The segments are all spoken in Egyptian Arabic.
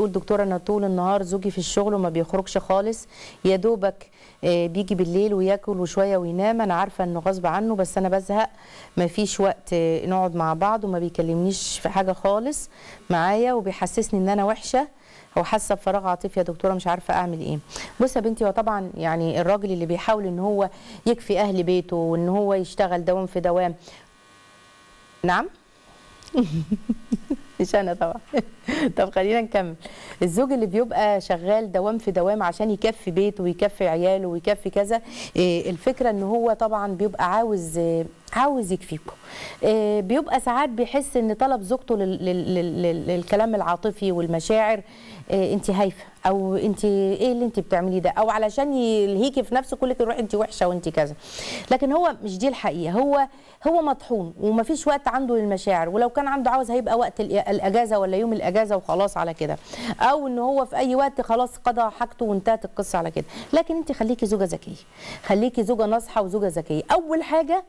بتقول دكتوره انا طول النهار زوجي في الشغل وما بيخرجش خالص يا دوبك آه، بيجي بالليل وياكل وشويه وينام انا عارفه انه غصب عنه بس انا بزهق ما فيش وقت آه، نقعد مع بعض وما بيكلمنيش في حاجه خالص معايا وبيحسسني ان انا وحشه هو حاسه بفراغ عاطفي يا دكتوره مش عارفه اعمل ايه بصي يا بنتي هو طبعا يعني الراجل اللي بيحاول ان هو يكفي اهل بيته وان هو يشتغل دوام في دوام نعم مش انا طبعا طب خلينا نكمل الزوج اللي بيبقى شغال دوام في دوام عشان يكفي بيته ويكفي عياله ويكفي كذا إيه، الفكره ان هو طبعا بيبقى عاوز آه، عاوز يكفيكم آه، بيبقى ساعات بيحس ان طلب زوجته لل- لل- لل- لل- للكلام العاطفي والمشاعر انت هايفه او انت ايه اللي انت بتعمليه ده او علشان يلهيكي في نفسه كل روح انت وحشه وانت كذا لكن هو مش دي الحقيقه هو هو مطحون ومفيش وقت عنده للمشاعر ولو كان عنده عاوز هيبقى وقت الإ- الاجازه ولا يوم الاجازه وخلاص على كده او ان هو في اي وقت خلاص قضى حاجته وانتهت القصه على كده لكن انت خليكي زوجه ذكيه خليكي زوجه ناصحه وزوجه ذكيه اول حاجه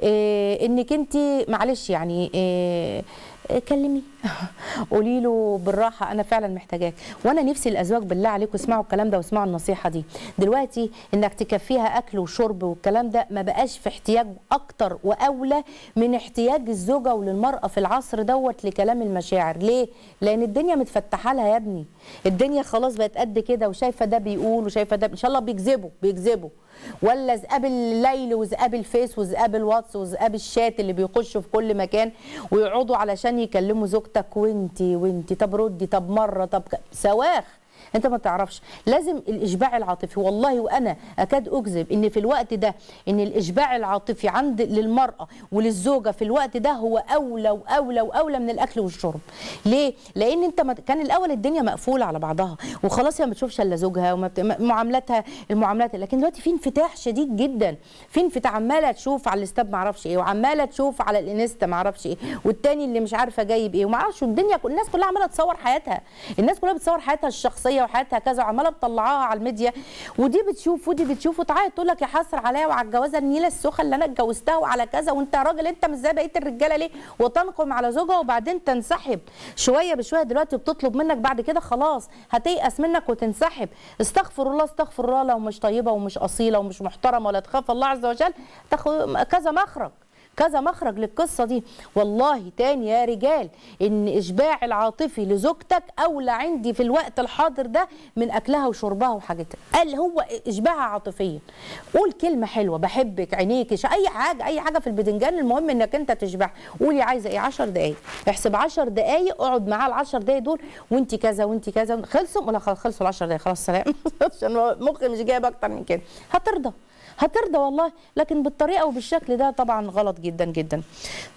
إيه انك انت معلش يعني إيه كلمي قولي له بالراحه انا فعلا محتاجاك وانا نفسي الازواج بالله عليكم اسمعوا الكلام ده واسمعوا النصيحه دي دلوقتي انك تكفيها اكل وشرب والكلام ده ما بقاش في احتياج اكتر واولى من احتياج الزوجه وللمراه في العصر دوت لكلام المشاعر ليه لان الدنيا متفتحه لها يا ابني الدنيا خلاص بقت قد كده وشايفه ده بيقول وشايفه ده ان شاء الله بيكذبوا بيكذبوا ولا ذئاب الليل وذئاب الفيس وذئاب الواتس وذئاب الشات اللي بيخشوا في كل مكان ويقعدوا علشان يكلموا زوجتك وانتي وانتي طب ردي طب مره طب ك- سواخ انت ما تعرفش لازم الاشباع العاطفي والله وانا اكاد اكذب ان في الوقت ده ان الاشباع العاطفي عند للمراه وللزوجه في الوقت ده هو اولى واولى واولى من الاكل والشرب ليه لان انت ما كان الاول الدنيا مقفوله على بعضها وخلاص هي ما بتشوفش الا زوجها وما بت... معاملاتها المعاملات لكن دلوقتي في انفتاح شديد جدا في انفتاح عماله تشوف على الستاب ما اعرفش ايه وعماله تشوف على الانستا ما اعرفش ايه والتاني اللي مش عارفه جايب ايه وما اعرفش الدنيا كل الناس كلها عماله تصور حياتها الناس كلها بتصور حياتها الشخصيه وحياتها كذا وعماله بتطلعها على الميديا ودي بتشوف ودي بتشوف وتعيط تقول لك يا حسر عليا وعلى الجوازه النيله السخه اللي انا اتجوزتها وعلى كذا وانت يا راجل انت مش زي بقيه الرجاله ليه وتنقم على زوجها وبعدين تنسحب شويه بشويه دلوقتي بتطلب منك بعد كده خلاص هتيأس منك وتنسحب استغفر الله استغفر الله لو مش طيبه ومش اصيله ومش محترمه ولا تخاف الله عز وجل تاخد كذا مخرج كذا مخرج للقصة دي والله تاني يا رجال ان اشباع العاطفي لزوجتك اولى عندي في الوقت الحاضر ده من اكلها وشربها وحاجتها قال هو اشباعها عاطفيا قول كلمة حلوة بحبك عينيك ش- اي حاجة اي حاجة في البدنجان المهم انك انت تشبع قولي عايزة ايه 10 دقايق احسب 10 دقايق اقعد معاه ال 10 دقايق دول وانت كذا وانت كذا خلصوا ولا خلاص خلصوا ال 10 دقايق خلاص سلام عشان مخي مش جايب اكتر من كده هترضى هترضى والله لكن بالطريقه وبالشكل ده طبعا غلط جدا جدا